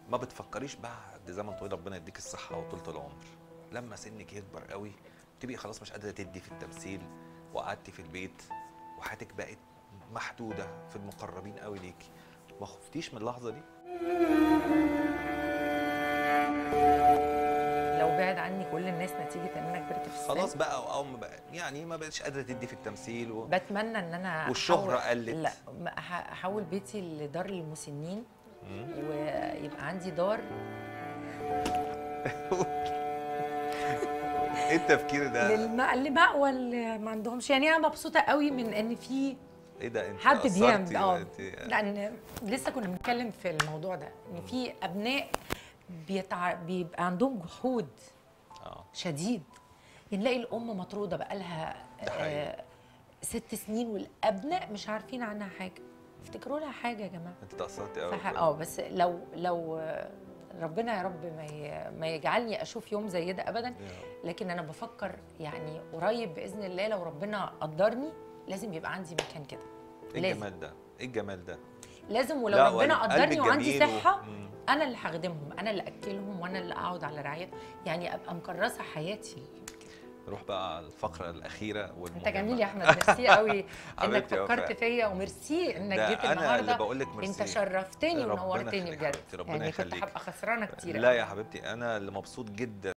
ما بتفكريش بعد زمن طويل ربنا يديك الصحه وطولة العمر لما سنك يكبر قوي تبقي خلاص مش قادره تدي في التمثيل وقعدتي في البيت وحياتك بقت محدوده في المقربين قوي ليكي ما خفتيش من اللحظه دي لو بعد عني كل الناس نتيجه ان انا كبرت في السن خلاص بقى او ما بقى يعني ما بقتش قادره تدي في التمثيل و... بتمنى ان انا والشهرة أحول- قلت. لا ما أح- احول بيتي لدار المسنين مم. ويبقى عندي دار ايه التفكير ده للم... لمأوى اللي ما عندهمش يعني انا مبسوطه قوي من ان في ايه ده انت حد أثرتي بيعمل اه انت- لان لسه كنا بنتكلم في الموضوع ده ان في ابناء بيتع... بيبقى عندهم جحود اه شديد نلاقي الام مطروده بقالها ده حقيقي. آه ست سنين والابناء مش عارفين عنها حاجه افتكروا لها حاجه يا جماعه انت تاثرتي قوي صح اه بس لو لو آه، ربنا يا رب ما ي- ما يجعلني اشوف يوم زي ده ابدا لكن انا بفكر يعني قريب باذن الله لو ربنا قدرني لازم يبقى عندي مكان كده ايه لازم. الجمال ده ايه الجمال ده لازم ولو لا، ربنا وقلبك قدرني وعندي جميل و- صحه مم. انا اللي هخدمهم انا اللي اكلهم وانا اللي اقعد على رعايتهم يعني ابقى مكرسه حياتي نروح بقى على الفقره الاخيره والمهمه انت جميل يا احمد ميرسي قوي انك حبيبتي يا فكرت وفاء. فيا وميرسي انك ده جيت انا اللي النهارده بقول لك ميرسي انت شرفتني ربنا ونورتني يخليك بجد حبيبتي، ربنا يعني كنت يخليك. هبقى خسرانه كتير لا قوي. يا حبيبتي انا اللي مبسوط جدا